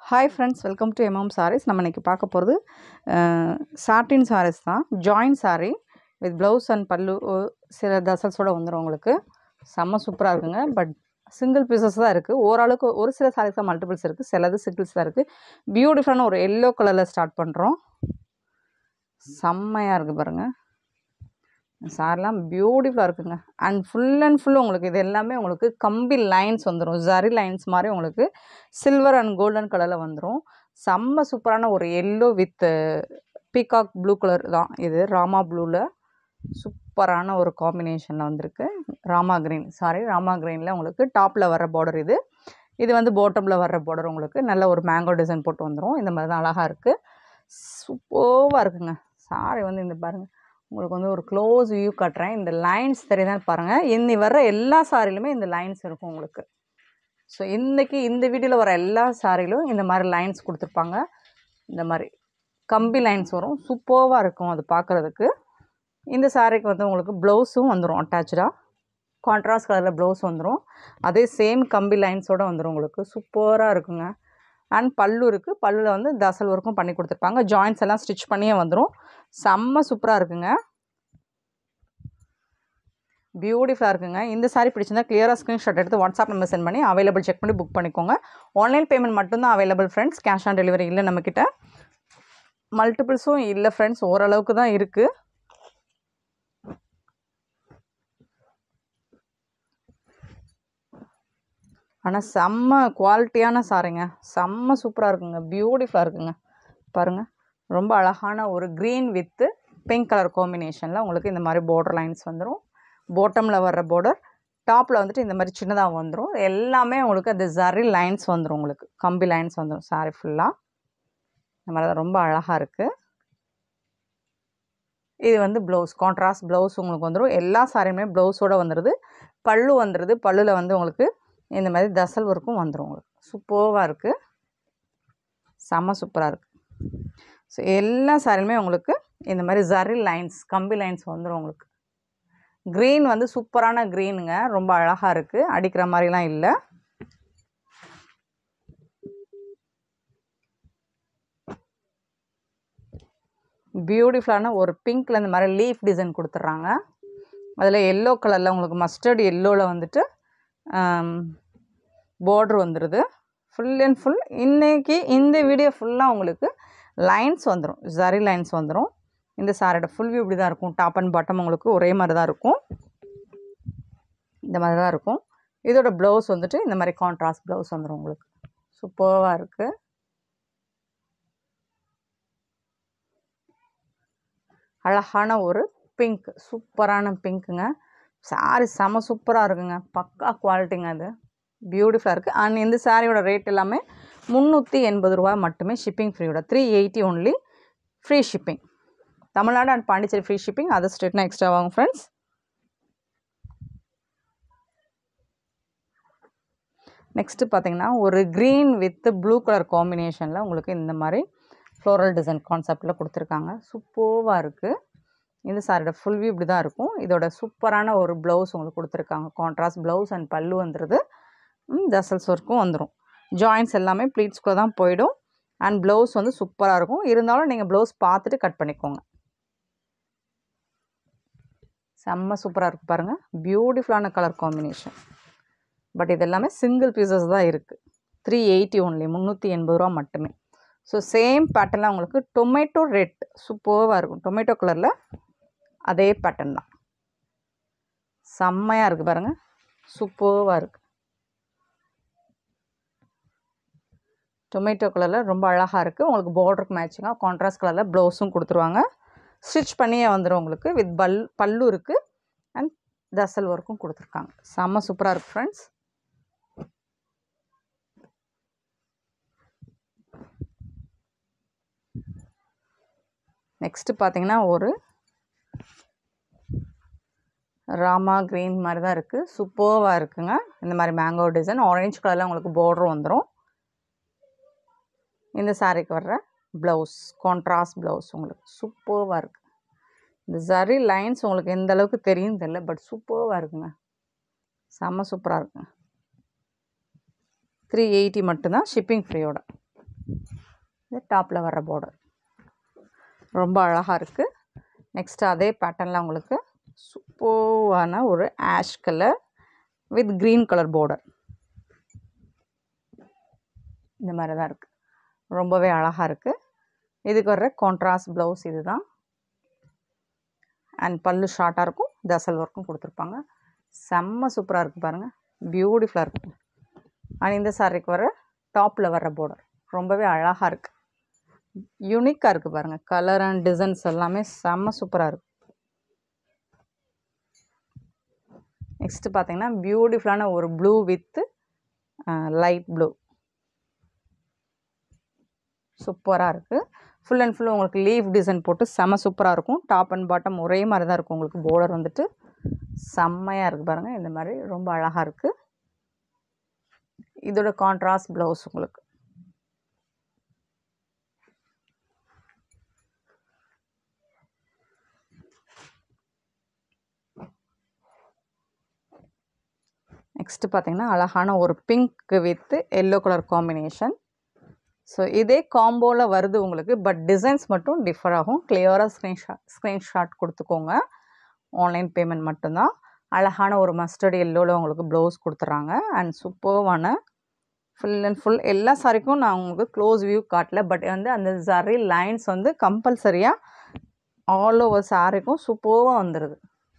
hi friends welcome to MM sarees நம்ம இன்றைக்கி பார்க்க போகிறது சாட்டின் சாரீஸ் தான் join saree with blouse and pallu ah, சில தசல்ஸோட வந்துடும் உங்களுக்கு செம்ம சூப்பராக இருக்குங்க பட் சிங்கிள் பீசஸ் தான் இருக்குது ஓரளவுக்கு ஒரு சில சாரீஸ் தான் மல்டிபிள்ஸ் இருக்குது சிலது சிங்கிள்ஸ் தான் இருக்குது பியூட்டிஃபுல்லான ஒரு எல்லோ கலரில் ஸ்டார்ட் பண்ணுறோம் செம்மையாக இருக்குது பாருங்கள் சாரிலாம் பியூட்டிஃபுல்லாக இருக்குங்க அண்ட் ஃபுல் அண்ட் ஃபுல் உங்களுக்கு இது எல்லாமே உங்களுக்கு கம்பி லைன்ஸ் வந்துடும் ஜரி லைன்ஸ் மாதிரி உங்களுக்கு சில்வர் அண்ட் கோல்டன் கலரில் வந்துடும் செம்ம சூப்பரான ஒரு yellow with peacock blue colour தான் இது ராமா ப்ளூவில் சூப்பரான ஒரு காம்பினேஷனில் வந்திருக்கு ராமா கிரீன் சாரி ராமா கிரீனில் உங்களுக்கு டாப்பில் வர்ற பார்டர் இது இது வந்து பாட்டமில் வர்ற பார்டர் உங்களுக்கு நல்ல ஒரு மேங்கோ டிசைன் போட்டு வந்துடும் இந்த மாதிரி தான் அழகாக இருக்குது சூப்பராக இருக்குங்க சாரி வந்து இந்த பாருங்கள் உங்களுக்கு வந்து ஒரு க்ளோஸ் வியூ காட்டுறேன் இந்த லைன்ஸ் தெரியுதான்னு பாருங்கள் இன்னி வர்ற எல்லா சாரிலுமே இந்த லைன்ஸ் இருக்கும் உங்களுக்கு ஸோ இன்றைக்கி இந்த வீடியோவில் வர எல்லா சாரிலும் இந்த மாதிரி லைன்ஸ் கொடுத்துருப்பாங்க இந்த மாதிரி கம்பி லைன்ஸ் வரும் சூப்பராக இருக்கும் அது பார்க்குறதுக்கு இந்த சாரிக்கு வந்து உங்களுக்கு ப்ளவுஸும் வந்துடும் அட்டாச்சாக கான்ட்ராஸ்ட் கலரில் ப்ளவுஸ் வந்துடும் அதே சேம் கம்பி லைன்ஸோடு வந்துடும் உங்களுக்கு சூப்பராக இருக்குங்க அண்ட் பல்லு இருக்குது பல்லுவில் வந்து தசல் ஒர்க்கும் பண்ணி கொடுத்துருப்பாங்க ஜாயின்ஸ் எல்லாம் ஸ்டிச் பண்ணியே வந்துடும் செம்ம சூப்பராக இருக்குங்க பியூட்டிஃபுல்லாக இருக்குங்க இந்த சாரி பிடிச்சிருந்தா கிளியராக ஸ்க்ரீன்ஷாட் எடுத்து வாட்ஸ்அப் நம்பர் சென்ட் பண்ணி அவைலபிள் செக் பண்ணி புக் பண்ணிக்கோங்க ஆன்லைன் பேமெண்ட் மட்டும்தான் available friends cash on delivery இல்லை நம்மக்கிட்ட மல்டிபிள்ஸும் இல்லை ஃப்ரெண்ட்ஸ் ஓரளவுக்கு தான் இருக்குது ஆனால் செம்ம குவாலிட்டியான சாரிங்க செம்ம சூப்பராக இருக்குங்க பியூட்டிஃபுல்லாக இருக்குங்க பாருங்கள் ரொம்ப அழகான ஒரு க்ரீன் வித்து பிங்க் கலர் காம்பினேஷனில் உங்களுக்கு இந்த மாதிரி border லைன்ஸ் வந்துடும் பாட்டமில் வர்ற border டாப்பில் வந்துட்டு இந்த மாதிரி சின்னதாக வந்துடும் எல்லாமே உங்களுக்கு அந்த ஜரி லைன்ஸ் வந்துடும் உங்களுக்கு கம்பி லைன்ஸ் வந்துடும் சாரி ஃபுல்லாக இந்த மாதிரி தான் ரொம்ப அழகாக இருக்குது இது வந்து ப்ளவுஸ் கான்ட்ராஸ்ட் ப்ளவுஸ் உங்களுக்கு வந்துடும் எல்லா சாரியுமே ப்ளவுஸோடு வந்துடுது பல்லு வந்துடுது பல்லுவில் வந்து உங்களுக்கு இந்த மாதிரி தசல் ஒர்க்கும் வந்துடும் உங்களுக்கு சூப்பராக இருக்குது செம்ம சூப்பராக இருக்குது ஸோ எல்லா சாரிலுமே உங்களுக்கு இந்த மாதிரி ஜரி லைன்ஸ் கம்பி லைன்ஸ் வந்துடும் உங்களுக்கு க்ரீன் வந்து சூப்பரான க்ரீனுங்க ரொம்ப அழகாக இருக்குது அடிக்கிற மாதிரிலாம் இல்லை பியூட்டிஃபுல்லான ஒரு பிங்க்கில் இந்த மாதிரி லீஃப் டிசைன் கொடுத்துட்றாங்க அதில் எல்லோ கலரில் உங்களுக்கு மஸ்டர்ட் எல்லோவில் வந்துட்டு பார்ட்ரு வந்துடுது ஃபுல் அண்ட் ஃபுல் இன்றைக்கி இந்த வீடியோ ஃபுல்லாக உங்களுக்கு லைன்ஸ் வந்துடும் ஜரி லைன்ஸ் வந்துடும் இந்த சாரோட ஃபுல் வியூ இப்படி தான் இருக்கும் டாப் அண்ட் பாட்டம் உங்களுக்கு ஒரே மாதிரி தான் இருக்கும் இந்த மாதிரி தான் இருக்கும் இதோட ப்ளவுஸ் வந்துட்டு இந்த மாதிரி கான்ட்ராஸ்ட் ப்ளவுஸ் வந்துடும் உங்களுக்கு சூப்பராக இருக்குது அழகான ஒரு பிங்க் சூப்பரான பிங்க்குங்க சாரி செம சூப்பராக இருக்குங்க பக்கா குவாலிட்டிங்க அது பியூட்டிஃபுல்லாக இருக்குது அண்ட் இந்த சாரியோட ரேட் எல்லாமே முந்நூற்றி எண்பது ரூபா மட்டுமே ஷிப்பிங் ஃப்ரீயோட three eighty only free shipping Tamil Nadu and Pondicherry free shipping other ஸ்டேட்னா எக்ஸ்ட்ரா ஆகும் ஃப்ரெண்ட்ஸ் நெக்ஸ்ட்டு பார்த்தீங்கன்னா ஒரு க்ரீன் வித் ப்ளூ கலர் காம்பினேஷனில் உங்களுக்கு இந்த மாதிரி ஃப்ளோரல் டிசைன் கான்செப்டில் கொடுத்துருக்காங்க சூப்பராக இருக்குது இந்த சாரியோட ஃபுல் வியூ இப்படி தான் இருக்கும் இதோட சூப்பரான ஒரு ப்ளவுஸ் உங்களுக்கு கொடுத்துருக்காங்க கான்ட்ராஸ்ட் ப்ளவுஸ் அண்ட் பல்லு வந்துடுது தசல்ஸ் ஒர்க்கும் வந்துடும் ஜாயின்ஸ் எல்லாமே ப்ளீட்ஸ்க்குள்ளே தான் போயிடும் அண்ட் ப்ளவுஸ் வந்து சூப்பராக இருக்கும் இருந்தாலும் நீங்கள் ப்ளவுஸ் பார்த்துட்டு கட் பண்ணிக்கோங்க செம்ம சூப்பராக இருக்குது பாருங்கள் பியூட்டிஃபுல்லான கலர் காம்பினேஷன் பட் இது எல்லாமே சிங்கிள் பீசஸ் தான் இருக்குது த்ரீ எயிட்டி ஒன்லி முந்நூற்றி எண்பது ரூபா மட்டுமே ஸோ சேம் பேட்டர்னில் உங்களுக்கு டொமேட்டோ ரெட் சூப்பராக இருக்கும் டொமேட்டோ கலரில் அதே பேட்டர்ன் தான் செம்மையாக இருக்குது பாருங்கள் சூப்பராக இருக்குது டொமேட்டோ கலரில் ரொம்ப அழகாக இருக்குது உங்களுக்கு பார்டருக்கு மேட்சிங்காக கான்ட்ராஸ்ட் கலரில் ப்ளவுஸும் கொடுத்துருவாங்க ஸ்டிச் பண்ணியே வந்துடும் உங்களுக்கு வித் பல் பல்லு இருக்குது அண்ட் தசல் ஒர்க்கும் கொடுத்துருக்காங்க செம்ம சூப்பராக இருக்குது ஃப்ரெண்ட்ஸ் நெக்ஸ்ட்டு பார்த்தீங்கன்னா ஒரு ராமா க்ரீன் மாதிரி தான் இருக்குது சூப்பர்வாக இருக்குங்க இந்த மாதிரி மேங்கோ டிசைன் ஆரஞ்சு கலரில் உங்களுக்கு பார்டர் வந்துடும் இந்த சாரீக்கு வர்ற ப்ளவுஸ் கான்ட்ராஸ்ட் ப்ளவுஸ் உங்களுக்கு சூப்பர்வாக இருக்குது இந்த ஜரி லைன்ஸ் உங்களுக்கு எந்த அளவுக்கு தெரியும் தெரியல பட் சூப்பர்வாக இருக்குங்க செம்ம சூப்பராக இருக்குங்க த்ரீ எயிட்டி மட்டும்தான் ஷிப்பிங் ஃப்ரீயோட இது டாப்பில் வர்ற பார்டர் ரொம்ப அழகாக இருக்குது நெக்ஸ்ட்டு அதே பேட்டர்னில் உங்களுக்கு சூப்பர்வான ஒரு ash colour with green colour border இந்த மாதிரி தான் இருக்குது ரொம்பவே அழகாக இருக்குது இதுக்கு வர்ற கான்ட்ராஸ்ட் ப்ளவுஸ் இது தான் அண்ட் பல்லு ஷார்ட்டாக இருக்கும் தசல் ஒர்க்கும் கொடுத்துருப்பாங்க செம்ம சூப்பராக இருக்குது பாருங்கள் பியூட்டிஃபுல்லாக இருக்குது அண்ட் இந்த சாரிக்கு வர டாப்பில் வர்ற பார்டர் ரொம்பவே அழகாக இருக்குது யூனிக்காக இருக்குது பாருங்கள் கலர் அண்ட் டிசைன்ஸ் எல்லாமே செம்ம சூப்பராக இருக்குது நெக்ஸ்ட்டு பார்த்தீங்கன்னா பியூட்டிஃபுல்லான ஒரு ப்ளூ வித்து லைட் ப்ளூ சூப்பராக இருக்குது ஃபுல் அண்ட் ஃபுல் உங்களுக்கு லீஃப் டிசைன் போட்டு செம்ம சூப்பராக இருக்கும் டாப் அண்ட் பாட்டம் ஒரே மாதிரி தான் இருக்கும் உங்களுக்கு பார்டர் வந்துட்டு செம்மையாக இருக்குது பாருங்கள் இந்த மாதிரி ரொம்ப அழகாக இருக்குது இதோட கான்ட்ராஸ்ட் ப்ளவுஸ் உங்களுக்கு நெக்ஸ்ட்டு பார்த்தீங்கன்னா அழகான ஒரு pink with yellow colour combination so இதே காம்போவில் வருது உங்களுக்கு பட் டிசைன்ஸ் மட்டும் டிஃபர் ஆகும் கிளியராக ஸ்க்ரீன்ஷாட் ஸ்க்ரீன்ஷாட் கொடுத்துக்கோங்க ஆன்லைன் பேமெண்ட் மட்டும்தான் அழகான ஒரு மஸ்டர்ட் எல்லோவில் உங்களுக்கு ப்ளவுஸ் கொடுத்துட்றாங்க அண்ட் சூப்பர்வான ஃபுல் அண்ட் ஃபுல் எல்லா சாரிக்கும் நான் உங்களுக்கு க்ளோஸ் வியூ காட்டல பட் வந்து அந்த சரி லைன்ஸ் வந்து கம்பல்சரியாக ஆல் ஓவர் சாரிக்கும் சூப்பராக வந்துடுது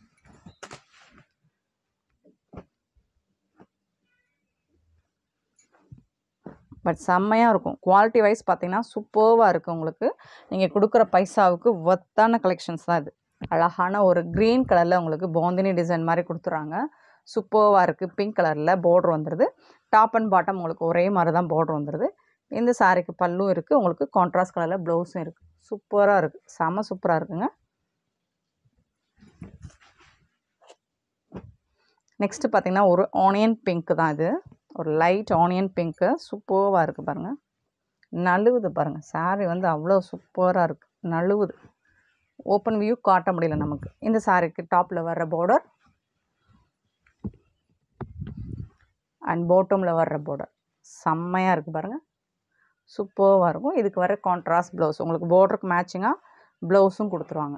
பட் செம்மையாக இருக்கும் குவாலிட்டி வைஸ் பார்த்தீங்கன்னா சூப்பர்வாக இருக்குது உங்களுக்கு நீங்கள் கொடுக்குற பைசாவுக்கு ஒத்தான கலெக்ஷன்ஸ் தான் இது அழகான ஒரு க்ரீன் கலரில் உங்களுக்கு போந்தினி டிசைன் மாதிரி கொடுத்துறாங்க சூப்பர்வாக இருக்குது பிங்க் கலரில் பார்ட்ரு வந்துடுது டாப் அண்ட் பாட்டம் உங்களுக்கு ஒரே மாதிரி தான் பார்ட்ரு வந்துடுது இந்த சாரிக்கு பல்லும் இருக்குது உங்களுக்கு கான்ட்ராஸ்ட் கலரில் ப்ளவுஸும் இருக்குது சூப்பராக இருக்குது செம்ம சூப்பராக இருக்குங்க நெக்ஸ்ட்டு பார்த்தீங்கன்னா ஒரு ஆனியன் பிங்க் தான் இது ஒரு லைட் ஆனியன் பிங்க்கு சூப்பராக இருக்குது பாருங்கள் நழுவுது பாருங்கள் சாரீ வந்து அவ்வளோ சூப்பராக இருக்குது நழுவுது ஓப்பன் வியூ காட்ட முடியல நமக்கு இந்த சாரீக்கு டாப்பில் வர்ற பார்டர் அண்ட் பாட்டமில் வர்ற பார்டர் செம்மையாக இருக்குது பாருங்கள் சூப்பராக இருக்கும் இதுக்கு வர கான்ட்ராஸ்ட் ப்ளவுஸ் உங்களுக்கு பார்டருக்கு மேட்சிங்காக ப்ளவுஸும் கொடுத்துருவாங்க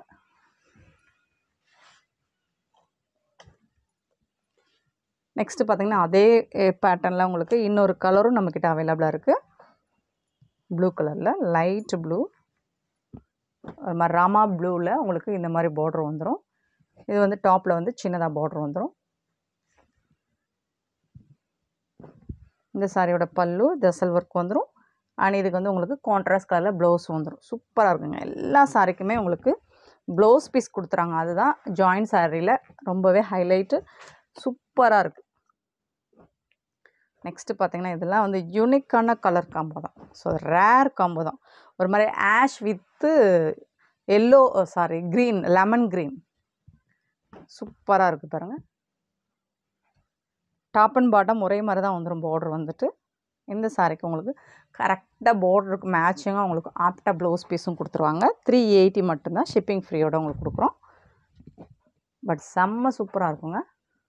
நெக்ஸ்ட்டு பார்த்தீங்கன்னா அதே பேட்டர்னில் உங்களுக்கு இன்னொரு கலரும் நம்மக்கிட்ட அவைலபிளாக இருக்குது ப்ளூ கலரில் லைட் ப்ளூ ஒரு மாதிரி ராமா ப்ளூவில் உங்களுக்கு இந்த மாதிரி பார்டர் வந்துடும் இது வந்து டாப்பில் வந்து சின்னதாக பார்டர் வந்துடும் இந்த சாரியோட பல்லு தசல் ஒர்க் வந்துடும் அண்ட் இதுக்கு வந்து உங்களுக்கு கான்ட்ராஸ்ட் கலரில் ப்ளவுஸ் வந்துடும் சூப்பராக இருக்குங்க எல்லா சாரிக்குமே உங்களுக்கு ப்ளவுஸ் பீஸ் கொடுத்துறாங்க அதுதான் ஜாயின்ட் சாரியில் ரொம்பவே ஹைலைட்டு சூப்பராக இருக்குது நெக்ஸ்ட்டு பார்த்தீங்கன்னா இதெல்லாம் வந்து யூனிக்கான கலர் காம்போ தான் ஸோ ரேர் காம்போ தான் ஒரு மாதிரி ash with yellow saree green lemon green சூப்பராக இருக்குது பாருங்கள் டாப் அண்ட் பாட்டம் ஒரே மாதிரி தான் வந்துடும் பார்டர் வந்துட்டு இந்த சாரிக்கு உங்களுக்கு கரெக்டாக பார்டருக்கு மேட்சிங்காக உங்களுக்கு ஆப்டாக ப்ளவுஸ் பீஸும் கொடுத்துருவாங்க த்ரீ எயிட்டி மட்டும்தான் ஷிப்பிங் ஃப்ரீயோட உங்களுக்கு கொடுக்குறோம் பட் செம்ம சூப்பராக இருக்குங்க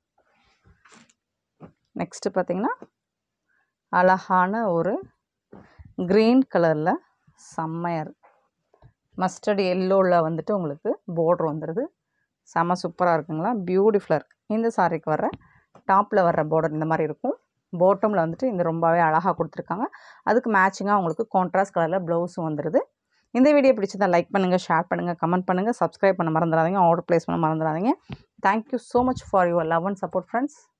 நெக்ஸ்ட்டு பார்த்தீங்கன்னா அழகான ஒரு க்ரீன் கலரில் செம்மையாக இருக்கு மஸ்டர்ட் எல்லோவில் வந்துட்டு உங்களுக்கு பார்டர் வந்துடுது செம்ம சூப்பராக இருக்குங்களா பியூட்டிஃபுல்லாக இருக்குது இந்த சாரிக்கு வர்ற டாப்பில் வர்ற பார்டர் இந்த மாதிரி இருக்கும் பாட்டமில் வந்துட்டு இந்த ரொம்பவே அழகாக கொடுத்துருக்காங்க அதுக்கு மேட்சிங்காக உங்களுக்கு கான்ட்ராஸ்ட் கலரில் ப்ளவுஸும் வந்துடுது இந்த வீடியோ பிடிச்சதா லைக் பண்ணுங்கள் ஷேர் பண்ணுங்கள் கமெண்ட் பண்ணுங்கள் சப்ஸ்கிரைப் பண்ண மறந்துடாதீங்க ஆர்டர் ப்ளேஸ் பண்ண மறந்துடாதீங்க thank you so much for your love and support friends